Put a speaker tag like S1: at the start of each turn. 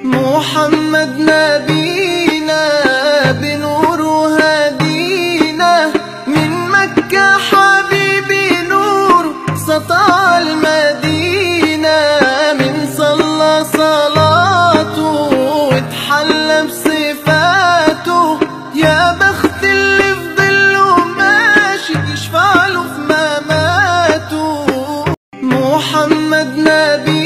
S1: محمد نبينا بنور هدينا من مكة حبيبي نور سطع المدينة من صلى صلاته واتحلى بصفاته يا بخت اللي في ظله ماشي يشفع له في مماته محمد نبي